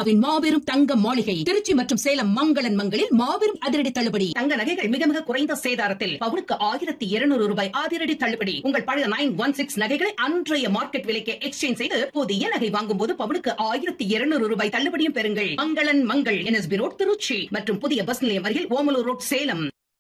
இந்தியாவின் மாபெரும் தங்க மாளிகை திருச்சி மற்றும் சேலம் மங்களன் மங்களில் மாபெரும் அதிரடி தள்ளுபடி தங்க நகைகள் மிக மிக குறைந்த சேதாரத்தில் பவுனுக்கு ஆயிரத்தி இருநூறு ரூபாய் அதிரடி தள்ளுபடி உங்கள் பழைய நைன் ஒன் சிக்ஸ் நகைகளை அன்றைய மார்க்கெட் விலைக்கு எக்ஸ்சேஞ்ச் செய்து புதிய நகை வாங்கும் போது பவுனுக்கு ஆயிரத்தி இருநூறு ரூபாய் தள்ளுபடியும் பெறுங்கள் மங்களன் மங்கள் என்எஸ்பி ரோட் திருச்சி மற்றும் புதிய பஸ் நிலையம் அருகில் ஓமலூர் ரோட் சேலம்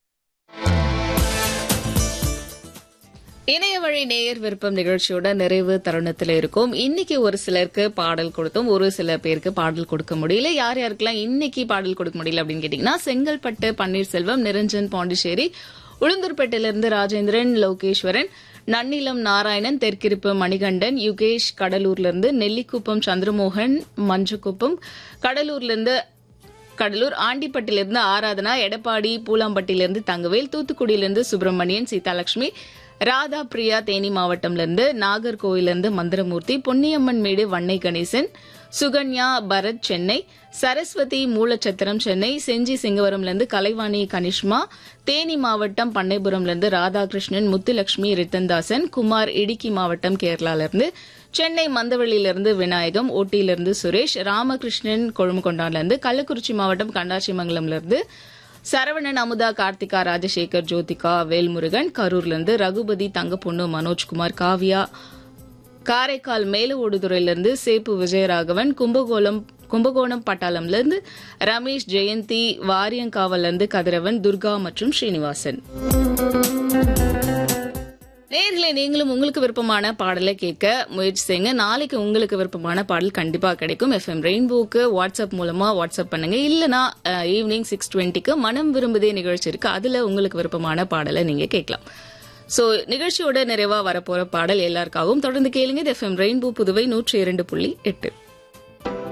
இணைய வழி நேயர் விருப்பம் நிகழ்ச்சியோட நிறைவு தருணத்துல இருக்கும் இன்னைக்கு ஒரு சிலருக்கு பாடல் கொடுத்தோம் ஒரு சில பேருக்கு பாடல் கொடுக்க முடியல யார் யாருக்கெல்லாம் இன்னைக்கு பாடல் கொடுக்க முடியல அப்படின்னு கேட்டீங்கன்னா செங்கல்பட்டு பன்னீர்செல்வம் நிரஞ்சன் பாண்டிச்சேரி உளுந்தூர்பேட்டையிலிருந்து ராஜேந்திரன் லோகேஸ்வரன் நன்னிலம் நாராயணன் தெற்கிருப்பு மணிகண்டன் யுகேஷ் கடலூர்ல இருந்து நெல்லிக்குப்பம் சந்திரமோகன் மஞ்சக்குப்பம் கடலூர்ல இருந்து கடலூர் ஆண்டிப்பட்டிலிருந்து ஆராதனா எடப்பாடி பூலாம்பட்டியிலிருந்து தங்கவேல் தூத்துக்குடியிலிருந்து சுப்பிரமணியன் சீதாலட்சுமி ராதா பிரியா தேனி மாவட்டம்ல இருந்து நாகர்கோவிலிருந்து மந்திரமூர்த்தி பொன்னியம்மன் மேடு வன்னை கணேசன் சுகன்யா பரத் சென்னை சரஸ்வதி மூலச்சத்திரம் சென்னை செஞ்சி சிங்கவரம்ல இருந்து கலைவாணி கனிஷ்மா தேனி மாவட்டம் பண்ணைபுரம்ல இருந்து ராதாகிருஷ்ணன் முத்துலட்சுமி ரித்தன்தாசன் குமார் இடுக்கி மாவட்டம் கேரளால இருந்து சென்னை மந்தவெளியிலிருந்து விநாயகம் ஓட்டியிலிருந்து சுரேஷ் ராமகிருஷ்ணன் கொழும்புகொண்டான்ல இருந்து கள்ளக்குறிச்சி மாவட்டம் கண்டாச்சிமங்கலம்ல இருந்து சரவணன் அமுதா கார்த்திகா ராஜசேகர் ஜோதிகா வேல்முருகன் கரூர்ல இருந்து ரகுபதி தங்கப்பொண்ணு மனோஜ்குமார் காவியா காரைக்கால் மேலவோடுதுறையிலிருந்து சேப்பு விஜயராகவன் கும்பகோணம் கும்பகோணம் பட்டாளம்ல இருந்து ரமேஷ் ஜெயந்தி வாரியங்காவல்ல இருந்து கதிரவன் துர்கா மற்றும் ஸ்ரீனிவாசன் நேர்களே நீங்களும் உங்களுக்கு விருப்பமான பாடலை கேட்க முயற்சி செய்யுங்க நாளைக்கு உங்களுக்கு விருப்பமான பாடல் கண்டிப்பா கிடைக்கும் எஃப்எம் ரெயின்போக்கு வாட்ஸ்அப் மூலமா வாட்ஸ்அப் பண்ணுங்க இல்லனா ஈவினிங் சிக்ஸ் டுவெண்ட்டிக்கு மனம் விரும்புதே நிகழ்ச்சி இருக்கு அதுல உங்களுக்கு விருப்பமான பாடலை நீங்க கேட்கலாம் சோ நிகழ்ச்சியோட நிறைவா வரப்போற பாடல் எல்லாருக்காகவும் தொடர்ந்து கேளுங்க எஃப்எம் ரெயின்போ புதுவை நூற்றி இரண்டு புள்ளி எட்டு